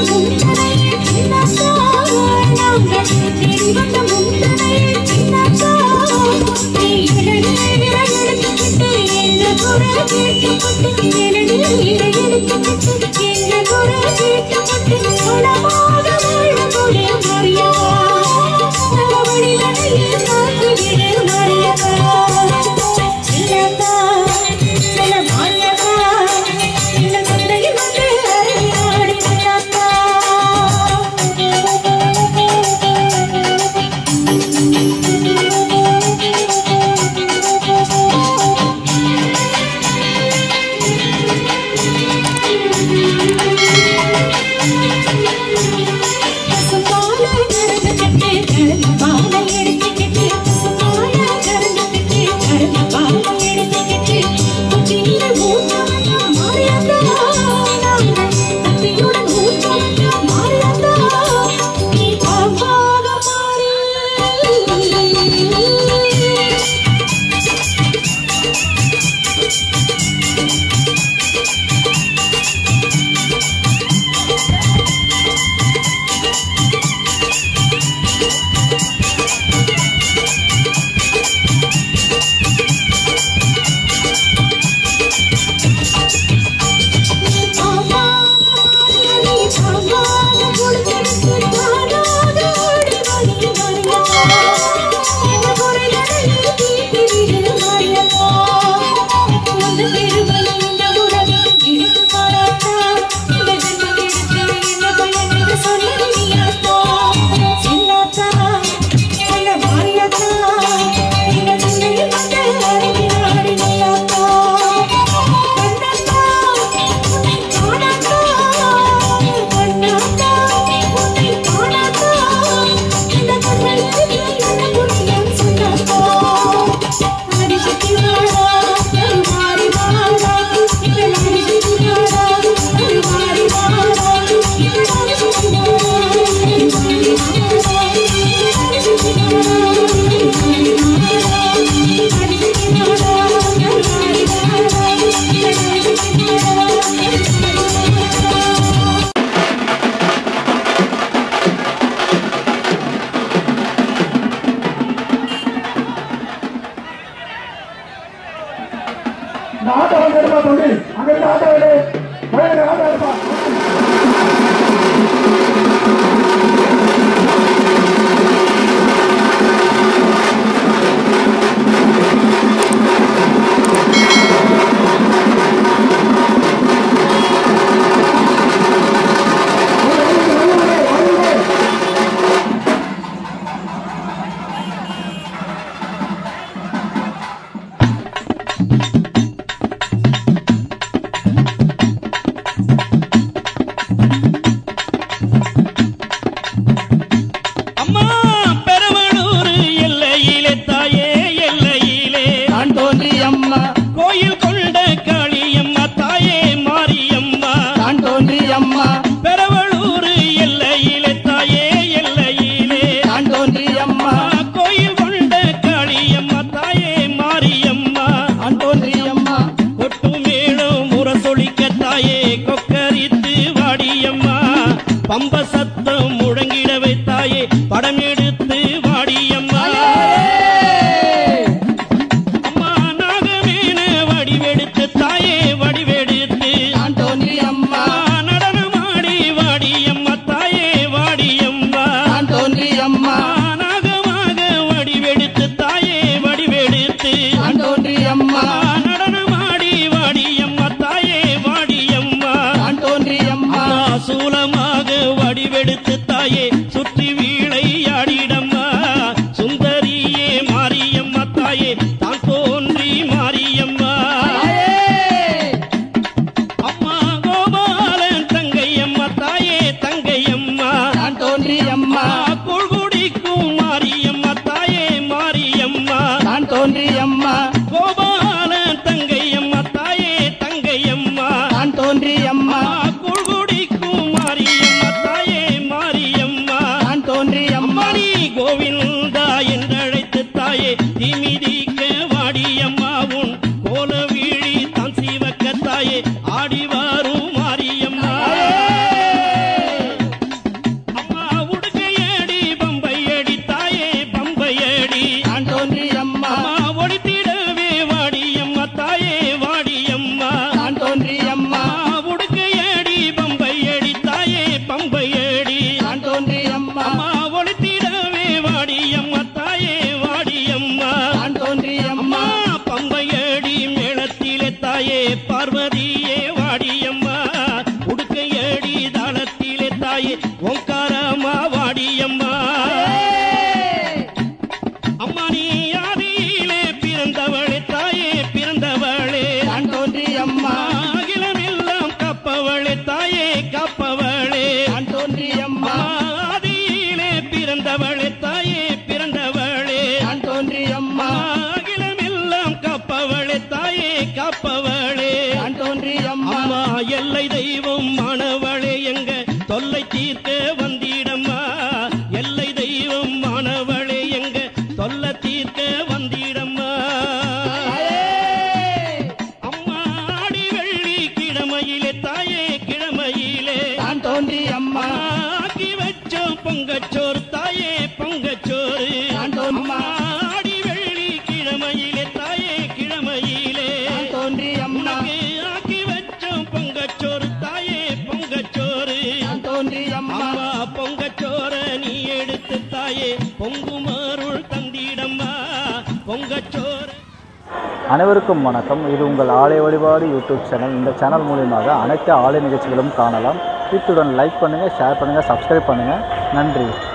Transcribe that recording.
இந்த ஆட்டோ வந்து எடுப்பா தம்பி அங்க இருந்து ஆட்டோ எடு பையன் ஆட்டோ எடுப்பா அம்மா பெருமளூர் எல்லையிலே தாயே எல்லையிலே நான் தோன்றி அம்மா கோயில் கொண்ட காளியம்மா தாயே மாரியம்மா நான் தோன்றி அம்மா பெருமளூர் எல்லையிலே தாயே எல்லையிலே நான் தோன்றி அம்மா கோயில் கொண்ட காளியம்மா தாயே மாரியம்மா நான் தோன்றி அம்மா கொட்டு மேளம் முரசொலிக்க தாயே கொக்கரித்து வாடியம்மா பம்ப சத்தம் முழங்கிட வைத்தாயே படம் எடுத்து வாடியம்மா அம்மா நாகமேன வடிவெடுத்து தாயே வடிவெடுத்து நான் தோன்றி அம்மா அம்மா நடனமாடி வாடியம்மா தாயே வாடியம்மா நான் தோன்றி அம்மா நாகமாக வடிவெடுத்து தாயே வடிவெடுத்து நான் தோன்றி அம்மா நடனமாடி வாடியம்மா தாயே வாடியம்மா நான் தோன்றி அம்மா சூலமாக வடிவெடுத்து தாயே சுற்றி வீழையாடிடம்மா சுந்தரியே மாரியம்மா தாயே தான் தோன்றி மாரியம்மா அம்மா கோபாலன் தங்கையம்மா தாயே தங்கையம்மா நான் தோன்றி அம்மா குழ்குடிக்கும் மாரியம்மா தாயே மாரியம்மா நான் தோன்றி அம்மா கோபாலன் தங்கையம்மா தாயே தங்கையம்மா நான் தோன்றி அம்மா குழ்குடிக்கும் மாரியம்மா தாயே மாரியம்மா ஓங்காரமா வாடியம்மா அம்மா நீ ஆதியிலே பிறந்தவளே தாயே பிறந்தவளே தான் தோன்றி அம்மா அகிலமெல்லாம் காப்பவளே தாயே காப்பவளே தான் தோன்றி அம்மா ஆதியிலே பிறந்தவளே தாயே பிறந்தவளே தான் தோன்றி அம்மா அகிலமெல்லாம் காப்பவளே தாயே காப்பவளே தான் தோன்றி அம்மா அம்மா எல்லை தெய்வம் மாணவளே எங்க தொல்லை தீர்க்க வந்திடம்மா எல்லை தெய்வம் மாணவளே எங்க தொல்லை தீர்க்க வந்திடம்மா அம்மா ஆடி வெள்ளி கிழமையிலே தாயே கிழமையிலே தான் தோன்றி அம்மா ஆக்கி வச்சோம் பொங்கச்சோறு தாயே பொங்கச்சோறு தான் தோன்றி அம்மா ஆடி வெள்ளி கிழமையிலே தாயே கிழமையிலே தான் தோன்றி அம்மா உனக்கு ஆக்கி வச்சோம் பொங்கச்சோறு தாயே பொங்கச்சோறு தான் தோன்றி அம்மா அம்மா பொங்கச்சோற நீ எடுத்து தாயே பொங்குமாருள் தந்திடம்மா பொங்கச்சோறு அனைவருக்கும் வணக்கம் இது உங்கள் ஆலய வழிபாடு யூடியூப் சேனல் இந்த சேனல் மூலியமாக அனைத்து ஆலய நிகழ்ச்சிகளும் காணலாம் இத்துடன் லைக் பண்ணுங்கள் ஷேர் பண்ணுங்கள் சப்ஸ்கிரைப் பண்ணுங்கள் நன்றி